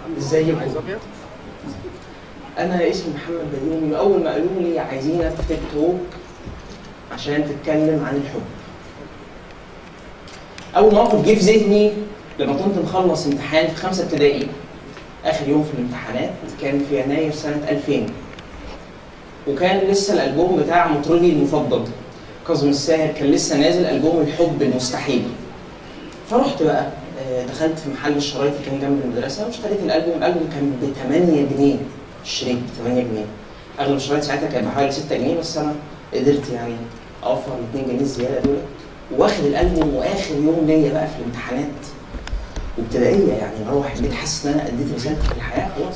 ازيكم انا اسمي محمد بيومي واول ما قالوا لي عايزينك في تيك توك عشان تتكلم عن الحب اول موقف جه في ذهني لما كنت مخلص امتحان في خمسه ابتدائي اخر يوم في الامتحانات كان في يناير سنه 2000 وكان لسه الالبوم بتاع مطربي المفضل كاظم الساهر كان لسه نازل البوم الحب المستحيل فرحت بقى آه، دخلت في محل الشرايط اللي كان جنب المدرسه واشتريت الالبوم الالبوم كان ب 8 جنيه الشريط ب 8 جنيه اغلب الشرايط ساعتها كانت بحوالي 6 جنيه بس انا قدرت يعني اوفر ال 2 جنيه الزياده دول واخد الالبوم واخر يوم ليا بقى في الامتحانات وابتدائيه يعني بروح البيت حاسس ان انا اديت رسالتي في الحياه خلاص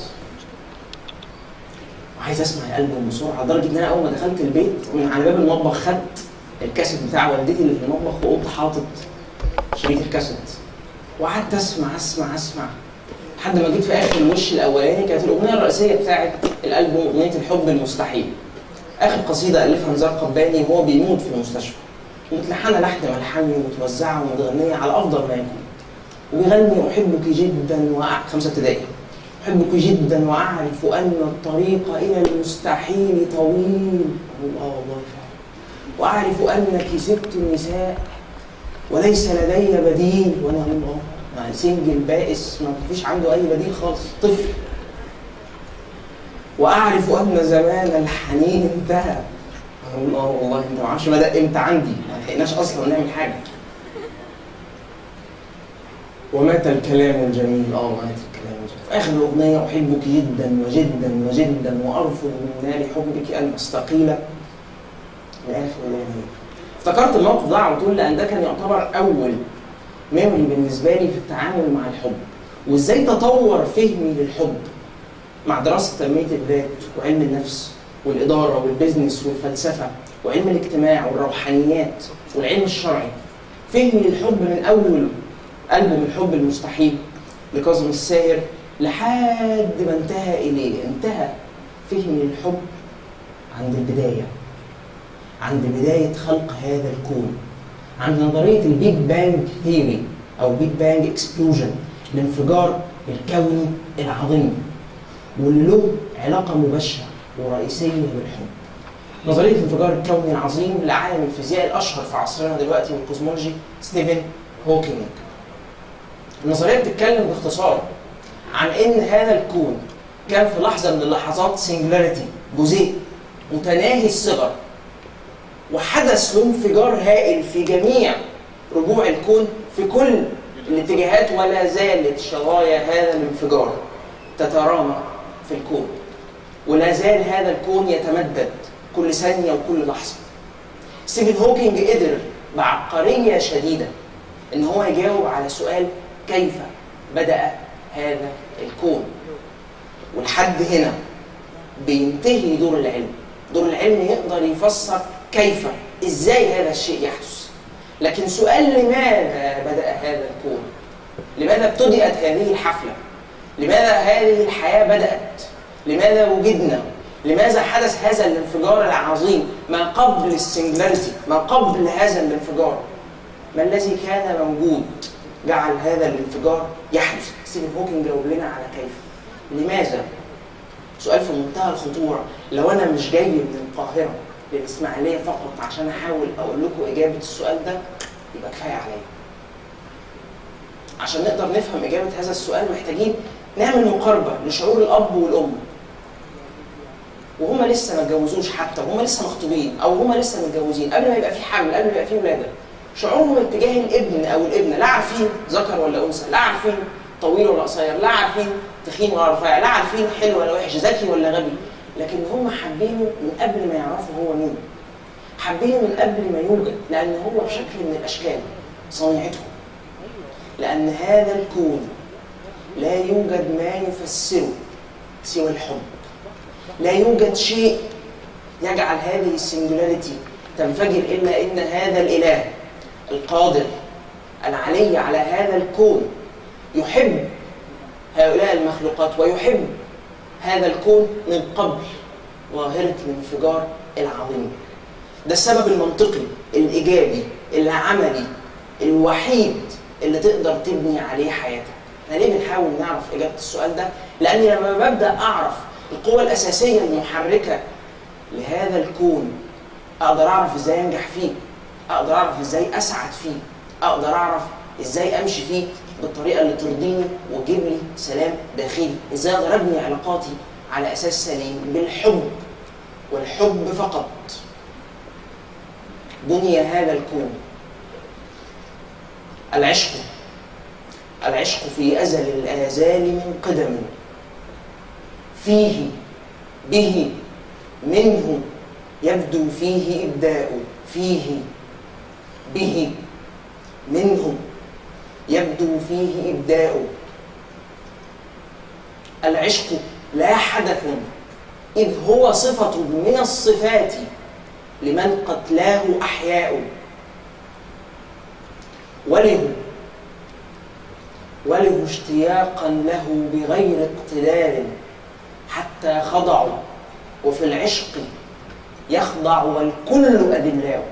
وعايز اسمع الالبوم بسرعه لدرجه ان انا اول ما دخلت البيت من على باب المطبخ خدت الكاسيت بتاع والدتي اللي في المطبخ وقمت حاطط شريط الكاسيت وقعدت اسمع اسمع اسمع لحد ما جيت في اخر الوش الاولاني كانت الاغنيه الرئيسيه بتاعت الالبوم اغنيه الحب المستحيل اخر قصيده الفها نزار قباني وهو بيموت في المستشفى ومتلحنه لحن ملحمي ومتوزعه ومتغنيه على افضل ما يكون وبيغني احبك جدا وأع... خمسه ابتدائي احبك جدا واعرف ان الطريق الى المستحيل طويل اقول اه والله فعلا واعرف انك ست النساء وليس لدي بديل وانا اقول اه مع سنجل بائس ما فيش عنده اي بديل خالص طفل واعرف ان زمان الحنين انتهى اقول اه والله انت ما اعرفش بدا امتى عندي ما لحقناش اصلا نعمل حاجه ومات الكلام الجميل اه مات الكلام الجميل في اخر الاغنيه احبك جدا وجدا وجدا وارفض من نار حبك ان استقيل لاخر الاغنيه افتكرت الموقف ده على طول لان ده كان يعتبر اول ميموري بالنسبه لي في التعامل مع الحب وازاي تطور فهمي للحب مع دراسه تنميه الذات وعلم النفس والاداره والبزنس والفلسفه وعلم الاجتماع والروحانيات والعلم الشرعي فهمي للحب من اول ألبوم الحب المستحيل لكاظم الساهر لحد ما انتهى إليه انتهى فهمي للحب عند البداية عند بداية خلق هذا الكون عند نظرية البيج بانج ثيوري أو بيج بانج اكسبلوجن الانفجار الكوني العظيم واللي له علاقة مباشرة ورئيسية بالحب نظرية الانفجار الكوني العظيم لعالم الفيزياء الأشهر في عصرنا دلوقتي والكوزمولوجي ستيفن هوكينج النظريه بتتكلم باختصار عن ان هذا الكون كان في لحظه من اللحظات سنجلاريتي جزيء متناهي الصغر وحدث له انفجار هائل في جميع ربوع الكون في كل الاتجاهات ولا زالت شظايا هذا الانفجار تترامى في الكون ولا زال هذا الكون يتمدد كل ثانيه وكل لحظه ستيفن هوكينج قدر بعبقريه شديده ان هو يجاوب على سؤال كيف بدأ هذا الكون ولحد هنا بينتهي دور العلم دور العلم يقدر يفسر كيف ازاي هذا الشيء يحدث لكن سؤال لماذا بدأ هذا الكون لماذا ابتدأت هذه الحفلة لماذا هذه الحياة بدأت لماذا وجدنا لماذا حدث هذا الانفجار العظيم ما قبل السنجلاريتي ما قبل هذا الانفجار ما الذي كان موجود جعل هذا الانفجار يحدث ستيفن هوكينج جاوب لنا على كيف لماذا سؤال في منتهى الخطوره لو انا مش جاي من القاهره للاسماعيليه فقط عشان احاول اقول لكم اجابه السؤال ده يبقى كفايه عليا عشان نقدر نفهم اجابه هذا السؤال محتاجين نعمل مقاربه لشعور الاب والام وهما لسه ما اتجوزوش حتى وهما لسه مخطوبين او هما لسه متجوزين قبل ما يبقى في حمل قبل ما يبقى في ولاده شعورهم اتجاه الابن او الابنه لا عارفين ذكر ولا انثى لا عارفين طويل ولا قصير لا عارفين تخين ولا رفيع لا عارفين حلو ولا وحش ذكي ولا غبي لكن هم حابينه من قبل ما يعرفوا هو مين حابينه من قبل ما يوجد لان هو بشكل من الاشكال صنيعتهم لان هذا الكون لا يوجد ما يفسره سوى الحب لا يوجد شيء يجعل هذه السنجولاريتي تنفجر الا ان هذا الاله القادر العلي على هذا الكون يحب هؤلاء المخلوقات ويحب هذا الكون من قبل ظاهرة الانفجار العظيم ده السبب المنطقي الإيجابي العملي الوحيد اللي تقدر تبني عليه حياتك احنا ليه بنحاول نعرف اجابه السؤال ده لاني لما ببدا اعرف القوة الأساسية المحركة لهذا الكون أقدر أعرف إزاي أنجح فيه أقدر أعرف إزاي أسعد فيه أقدر أعرف إزاي أمشي فيه بالطريقة اللي ترضيني وتجيب لي سلام داخلي إزاي أقدر أبني علاقاتي على أساس سليم بالحب والحب فقط بني هذا الكون العشق العشق في أزل الآزال من قدم فيه به منه يبدو فيه إبداء فيه به منه يبدو فيه إبداء العشق لا حدث إذ هو صفة من الصفات لمن قتلاه أحياء وله وله اشتياقا له بغير اقتدار حتى خضعوا وفي العشق يخضع والكل أدلاء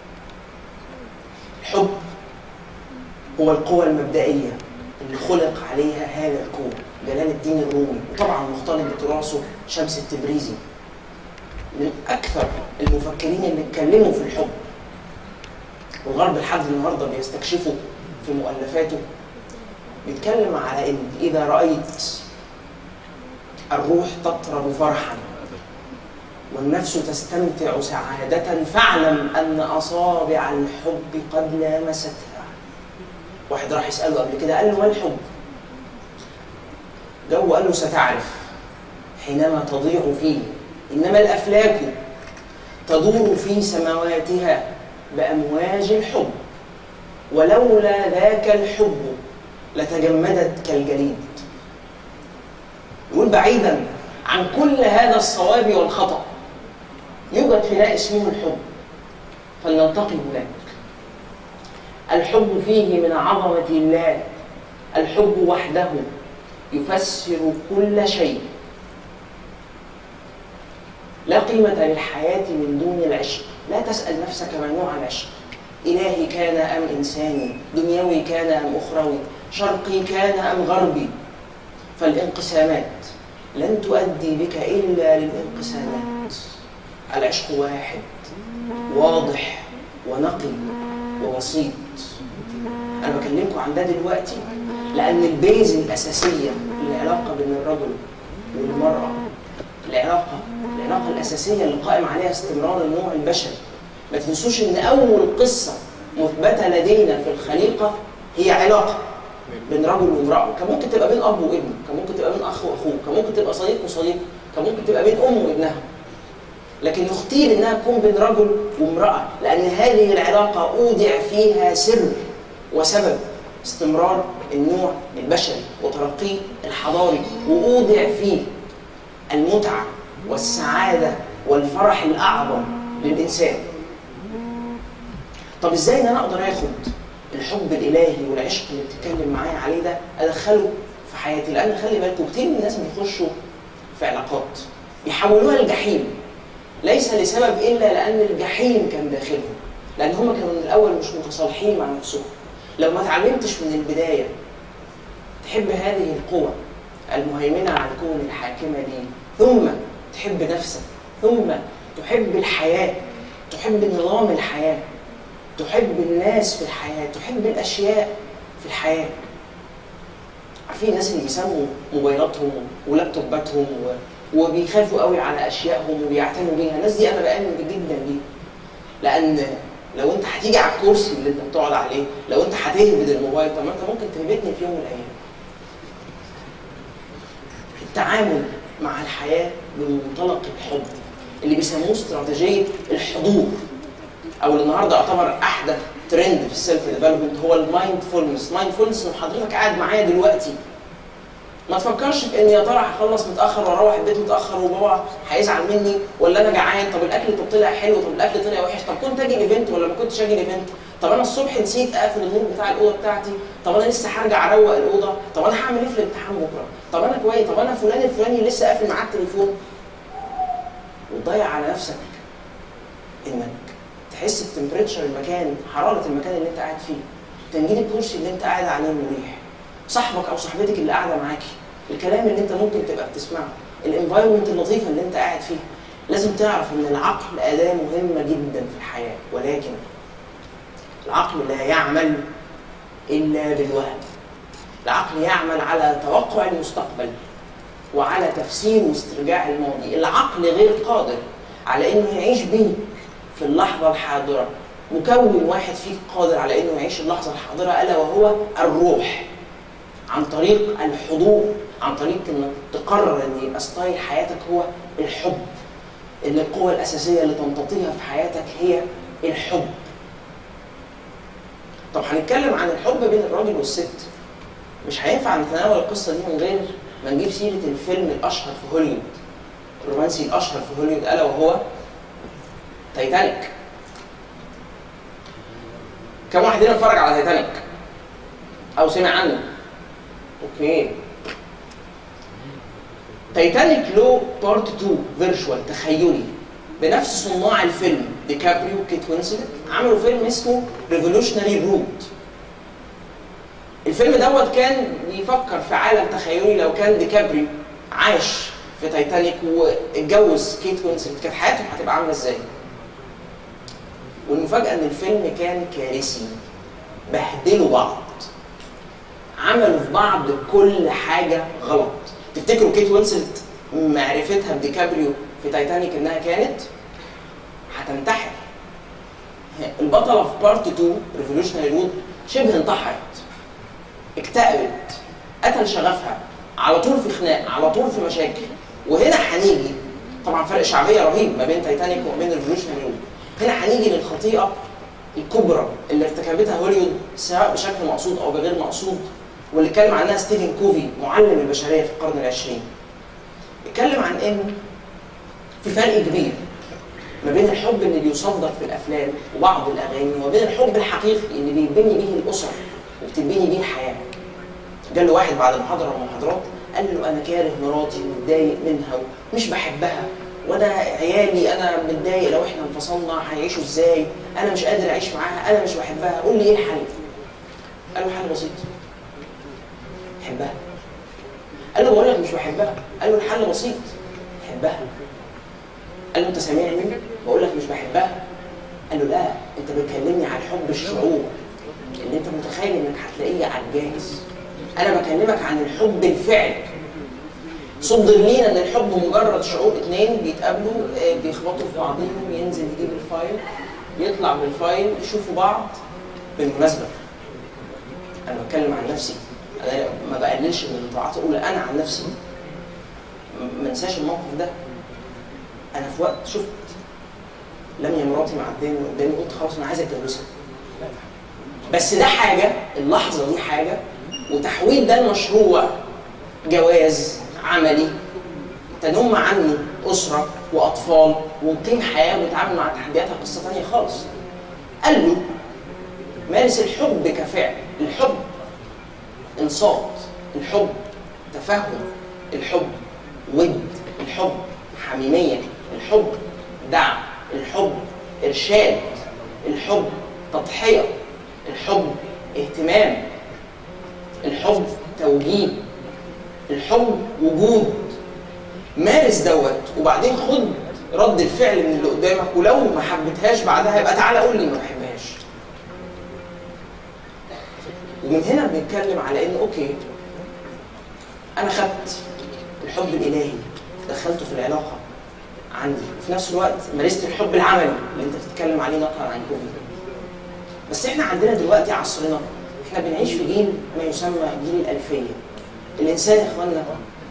الحب هو القوة المبدئية اللي خلق عليها هذا الكون جلال الدين الرومي وطبعا مختلط بتراثه شمس التبريزي من أكثر المفكرين اللي اتكلموا في الحب والغرب لحد النهارده بيستكشفوا في مؤلفاته بيتكلم على ان اذا رايت الروح تطرب فرحا والنفس تستمتع سعادة فاعلم أن أصابع الحب قد لامستها واحد راح يسأله قبل كده قال له ما الحب؟ جو قال له ستعرف حينما تضيع فيه إنما الأفلاك تدور في سماواتها بأمواج الحب ولولا ذاك الحب لتجمدت كالجليد يقول بعيدا عن كل هذا الصواب والخطأ يوجد فناء اسمه الحب فلنلتقي هناك الحب فيه من عظمة الله الحب وحده يفسر كل شيء لا قيمة للحياة من دون العشق لا تسأل نفسك ما نوع العشق إلهي كان أم إنساني دنيوي كان أم أخروي شرقي كان أم غربي فالانقسامات لن تؤدي بك إلا للانقسامات العشق واحد واضح ونقي وبسيط أنا بكلمكم عن ده دلوقتي لأن البيز الأساسية العلاقة بين الرجل والمرأة العلاقة العلاقة الأساسية اللي قائم عليها استمرار النوع البشري ما تنسوش إن أول قصة مثبتة لدينا في الخليقة هي علاقة بين رجل وامرأة كان ممكن تبقى بين أب وابن كان ممكن تبقى بين أخ وأخوه كان ممكن تبقى صديق وصديق كان ممكن تبقى بين أم وابنها لكن يختير إنها تكون بين رجل وامرأة لأن هذه العلاقة أودع فيها سر وسبب استمرار النوع البشري وترقيه الحضاري وأودع فيه المتعة والسعادة والفرح الأعظم للإنسان طب إزاي إن أنا أقدر آخد الحب الالهي والعشق اللي بتتكلم معايا عليه ده ادخله في حياتي لان خلي بالكم كتير من الناس بيخشوا في علاقات بيحولوها لجحيم ليس لسبب الا لان الجحيم كان داخلهم لان هم كانوا من الاول مش متصالحين مع نفسهم لو ما اتعلمتش من البدايه تحب هذه القوة المهيمنة على الكون الحاكمة دي ثم تحب نفسك ثم تحب الحياة تحب نظام الحياة تحب الناس في الحياة تحب الأشياء في الحياة عارفين الناس اللي بيسموا موبايلاتهم ولابتوباتهم و... وبيخافوا قوي على أشيائهم وبيعتنوا بيها الناس دي أنا بآمن جدا ليه لأن لو أنت هتيجي على الكرسي اللي أنت بتقعد عليه لو أنت هتهبد الموبايل طب ما أنت ممكن تهبدني في يوم من الأيام التعامل مع الحياة من منطلق الحب اللي بيسموه استراتيجية الحضور او اللي النهارده يعتبر احدث ترند في السيلف ديفلوبمنت هو المايندفولنس مايندفولنس ان حضرتك قاعد معايا دلوقتي ما تفكرش في ان يا ترى هخلص متاخر واروح البيت متاخر وبابا هيزعل مني ولا انا جعان طب الاكل طب طلع حلو طب الاكل طلع وحش طب كنت اجي الايفنت ولا ما كنتش اجي الايفنت طب انا الصبح نسيت اقفل النور بتاع الاوضه بتاعتي طب انا لسه هرجع اروق الاوضه طب انا هعمل ايه في الامتحان بكره طب انا كويس طب انا فلان الفلاني لسه قافل معاه التليفون وتضيع على نفسك انك تحس بتمبريتشر المكان حراره المكان اللي انت قاعد فيه تنجيل الكرسي اللي انت قاعد عليه مريح صاحبك او صاحبتك اللي قاعده معاكي الكلام اللي انت ممكن تبقى بتسمعه الانفايرمنت اللطيفه اللي انت قاعد فيها لازم تعرف ان العقل اداه مهمه جدا في الحياه ولكن العقل لا يعمل الا بالوهم العقل يعمل على توقع المستقبل وعلى تفسير واسترجاع الماضي العقل غير قادر على انه يعيش بيك في اللحظه الحاضره مكون واحد فيك قادر على انه يعيش اللحظه الحاضره الا وهو الروح عن طريق الحضور عن طريق انك تقرر ان يبقى ستايل حياتك هو الحب ان القوة الأساسية اللي تمتطيها في حياتك هي الحب. طب هنتكلم عن الحب بين الراجل والست. مش هينفع نتناول القصة دي من غير ما نجيب سيرة الفيلم الأشهر في هوليوود. الرومانسي الأشهر في هوليوود ألا وهو تايتانيك. كم واحد هنا اتفرج على تايتانيك؟ أو سمع عنه؟ أوكي. تايتانيك له بارت 2 فيرشوال تخيلي بنفس صناع الفيلم ديكابريو وكيت وينسلت عملوا فيلم اسمه ريفولوشنري رود الفيلم دوت كان بيفكر في عالم تخيلي لو كان ديكابريو عاش في تايتانيك واتجوز كيت وينسلت كانت حياتهم هتبقى عامله ازاي؟ والمفاجاه ان الفيلم كان كارثي بهدلوا بعض عملوا في بعض كل حاجه غلط تفتكروا كيت وينسلت معرفتها بديكابريو في تايتانيك انها كانت هتنتحر البطله في بارت 2 ريفولوشنري رود شبه انتحرت اكتئبت قتل شغفها على طول في خناق على طول في مشاكل وهنا هنيجي طبعا فرق شعبيه رهيب ما بين تايتانيك وما بين ريفولوشنري رود هنا هنيجي للخطيئه الكبرى اللي ارتكبتها هوليوود سواء بشكل مقصود او بغير مقصود واللي اتكلم عنها ستيفن كوفي معلم البشريه في القرن العشرين اتكلم عن ان في فرق كبير ما بين الحب اللي بيصدر في الافلام وبعض الاغاني وبين الحب الحقيقي اللي بيتبني به الاسر وبتتبني به الحياه جال له واحد بعد محاضره من المحاضرات قال له انا كاره مراتي ومتضايق منها ومش بحبها وانا عيالي انا متضايق لو احنا انفصلنا هيعيشوا ازاي انا مش قادر اعيش معاها انا مش بحبها قول لي ايه الحل قال له حل بسيط حبها قال له بقول لك مش بحبها قال له الحل بسيط حبها قال له انت سامعني بقول لك مش بحبها قال له لا انت بتكلمني عن حب الشعور اللي انت متخيل انك هتلاقيه على الجاهز انا بكلمك عن الحب الفعلي صدر لينا ان الحب مجرد شعور اتنين بيتقابلوا آه، بيخبطوا في بعضهم ينزل يجيب الفايل يطلع بالفايل يشوفوا بعض بالمناسبه انا بتكلم عن نفسي انا ما بقللش من الطاعات الاولى انا عن نفسي م- ما انساش الموقف ده انا في وقت شفت لميا مراتي معديه من قدامي قلت خلاص انا عايز اتجوزها بس ده حاجه اللحظه دي حاجه وتحويل ده لمشروع جواز عملي تنم عنه اسره واطفال ونقيم حياه ونتعامل مع تحدياتها قصه ثانيه خالص قال له مارس الحب كفعل الحب انصات الحب تفهم الحب ود الحب حميميه الحب دعم الحب ارشاد الحب تضحيه الحب اهتمام الحب توجيه الحب وجود مارس دوت وبعدين خد رد الفعل من اللي قدامك ولو ما حبيتهاش بعدها يبقى تعالى قول لي ما بحبهاش ومن هنا بنتكلم على ان اوكي انا خدت الحب الالهي دخلته في العلاقه عندي وفي نفس الوقت مارست الحب العملي اللي انت بتتكلم عليه نقلا عن كوفيد بس احنا عندنا دلوقتي عصرنا احنا بنعيش في جيل ما يسمى جيل الالفيه الانسان يا اخوانا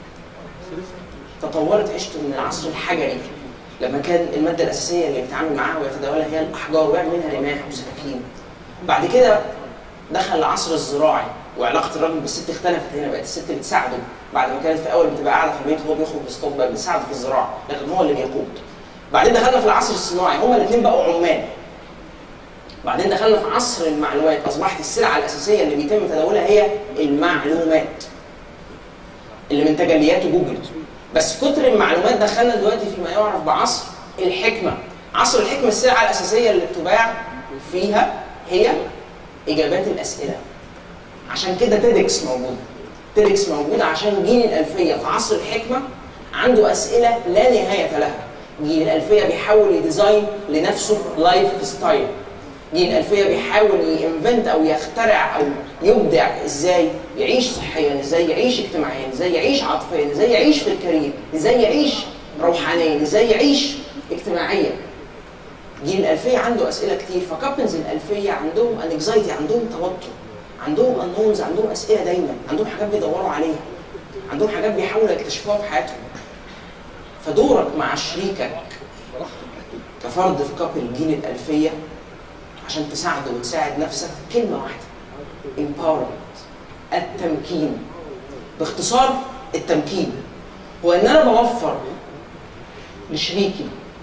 تطورت عيشته من العصر الحجري لما كان الماده الاساسيه اللي بيتعامل معاها ويتداولها هي الاحجار ويعمل منها رماح وسكاكين بعد كده دخل العصر الزراعي وعلاقه الراجل بالست اختلفت هنا بقت الست بتساعده بعد ما كانت في الاول بتبقى قاعده في البيت وهو بيخرج يصطاد بقى بتساعده في الزراعه لكن هو اللي بيقود بعدين دخلنا في العصر الصناعي هما الاثنين بقوا عمال بعدين دخلنا في عصر المعلومات اصبحت السلعه الاساسيه اللي بيتم تداولها هي المعلومات اللي من تجليات جوجل بس كتر المعلومات دخلنا دلوقتي فيما يعرف بعصر الحكمه عصر الحكمه السلعه الاساسيه اللي بتباع فيها هي اجابات الاسئله عشان كده تيدكس موجود تيدكس موجود عشان جيل الألفية في عصر الحكمة عنده أسئلة لا نهاية لها جيل الألفية بيحاول يديزاين لنفسه لايف ستايل جيل الألفية بيحاول ينفنت أو يخترع أو يبدع إزاي يعيش صحيا إزاي يعيش اجتماعيا إزاي يعيش عاطفيا إزاي يعيش في الكارير إزاي يعيش روحانيا إزاي يعيش اجتماعيا جيل الألفية عنده أسئلة كتير فكابلز الألفية عندهم انكزايتي عندهم توتر عندهم انونز عندهم أسئلة دايما عندهم حاجات بيدوروا عليها عندهم حاجات بيحاولوا يكتشفوها في حياتهم فدورك مع شريكك كفرد في كابل جيل الألفية عشان تساعده وتساعد نفسك كلمة واحدة empowerment التمكين باختصار التمكين هو ان انا بوفر لشريكي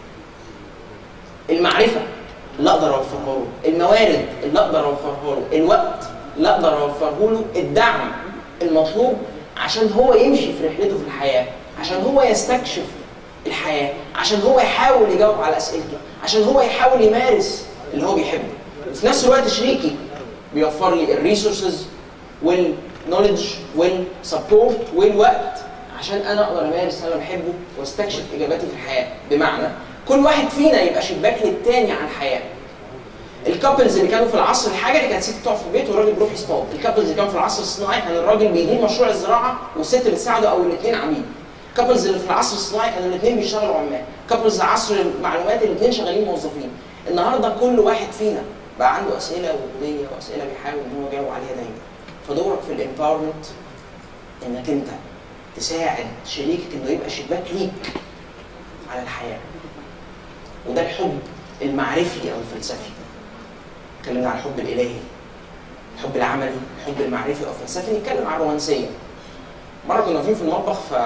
المعرفة اللي اقدر اوفرها له الموارد اللي اقدر اوفرها له الوقت اللي اقدر اوفره له الدعم المطلوب عشان هو يمشي في رحلته في الحياة عشان هو يستكشف الحياة عشان هو يحاول يجاوب على أسئلته عشان هو يحاول يمارس اللي هو بيحبه في نفس الوقت شريكي بيوفر لي الريسورسز والنولج والسبورت والوقت عشان انا اقدر امارس اللي انا بحبه واستكشف اجاباتي في الحياه بمعنى كل واحد فينا يبقى شباك للتاني عن الحياه الكابلز اللي كانوا في العصر الحجري كانت ست بتقعد في البيت والراجل بيروح يصطاد الكابلز اللي كانوا في العصر الصناعي كان الراجل بيدير مشروع الزراعه والست بتساعده او الاثنين عبيد كابلز اللي في العصر الصناعي كانوا الاثنين بيشتغلوا عمال كابلز عصر المعلومات الاثنين شغالين موظفين النهارده كل واحد فينا بقى عنده اسئله وجوديه واسئله بيحاول ان هو يجاوب عليها دايما فدورك في الامباورمنت انك انت تساعد شريكك انه يبقى شباك ليك على الحياه وده الحب المعرفي او الفلسفي اتكلمنا عن الحب الالهي الحب العملي الحب المعرفي او الفلسفي نتكلم عن الرومانسيه مره كنا واقفين في المطبخ ف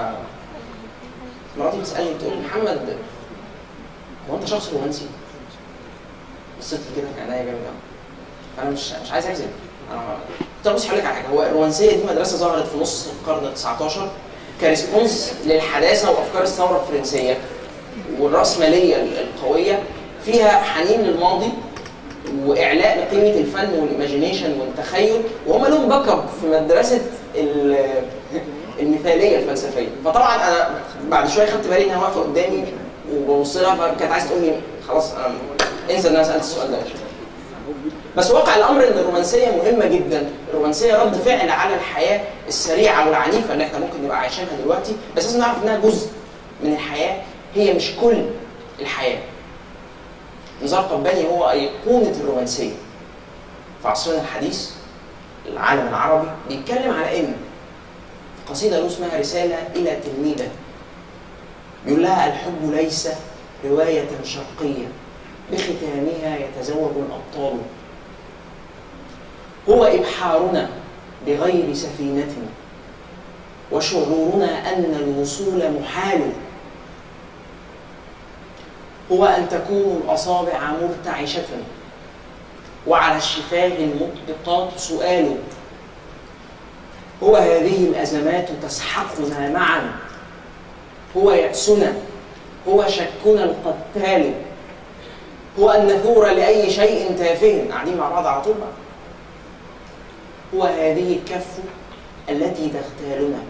مراتي بتسالني بتقول لي محمد هو انت شخص رومانسي؟ بصيت لي كده كان عينيا جامد قوي فانا مش مش عايز اكذب انا قلت لها بص هقول لك على حاجه هو الرومانسيه دي مدرسه ظهرت في نص القرن ال 19 كريسبونس للحداثه وافكار الثوره الفرنسيه والراسماليه القويه فيها حنين للماضي واعلاء لقيمه الفن والايماجينيشن والتخيل وهم لهم باك اب في مدرسه ال- المثاليه الفلسفيه فطبعا انا بعد شويه خدت بالي انها واقفه قدامي وببص لها فكانت عايزه تقول لي خلاص انا انسى ان انا سالت السؤال ده بس واقع الامر ان الرومانسيه مهمه جدا الرومانسيه رد فعل على الحياه السريعه والعنيفه اللي احنا ممكن نبقى عايشينها دلوقتي بس لازم نعرف انها جزء من الحياه هي مش كل الحياه نزار قباني هو ايقونه الرومانسيه في عصرنا الحديث العالم العربي بيتكلم على ان قصيده له اسمها رساله الى تلميذه بيقول لها الحب ليس روايه شرقيه بختامها يتزوج الأبطال هو إبحارنا بغير سفينة وشعورنا أن الوصول محال هو أن تكون الأصابع مرتعشة وعلى الشفاه المطبقات سؤال هو هذه الأزمات تسحقنا معا هو يأسنا هو شكنا القتال هو أن نثور لأي شيء تافه قاعدين مع بعض على طول بقى هو هذه الكف التي تغتالنا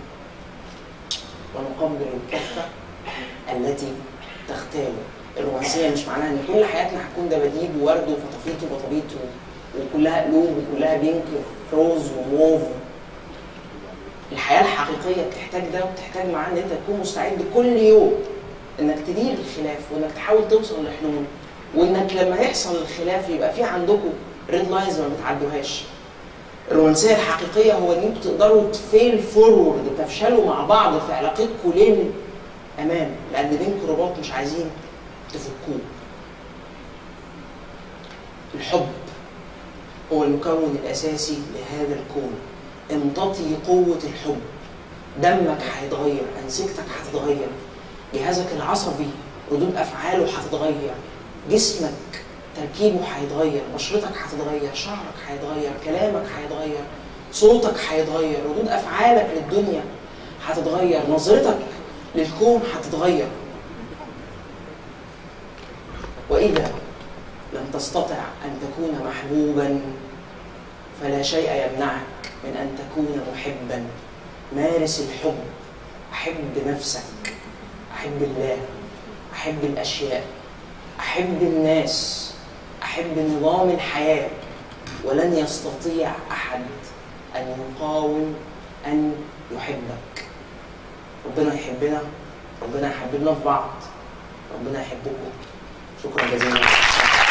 ونقبل الكفة التي تغتال الرومانسية مش معناها إن كل حياتنا هتكون دباديب وورد وفطافيط وبطابيط و- وكلها قلوب وكلها بينك روز وموف الحياة الحقيقية بتحتاج ده وبتحتاج معاه إن أنت تكون مستعد كل يوم إنك تدير الخلاف وإنك تحاول توصل لحلول وانك لما يحصل الخلاف يبقى في عندكم ريد لاينز ما بتعدوهاش الرومانسيه الحقيقيه هو ان انتوا تقدروا تفيل فورورد تفشلوا مع بعض في علاقتكم للامام لان بينكم رباط مش عايزين تفكوه الحب هو المكون الاساسي لهذا الكون امتطي قوه الحب دمك هيتغير انسجتك هتتغير جهازك العصبي ردود افعاله هتتغير جسمك تركيبه هيتغير بشرتك هتتغير شعرك هيتغير كلامك هيتغير صوتك هيتغير ردود افعالك للدنيا هتتغير نظرتك للكون هتتغير واذا لم تستطع ان تكون محبوبا فلا شيء يمنعك من أن تكون محبا مارس الحب أحب نفسك أحب الله أحب الأشياء أحب الناس أحب نظام الحياة ولن يستطيع أحد أن يقاوم أن يحبك ربنا يحبنا ربنا يحببنا في بعض ربنا يحبكم شكرا جزيلا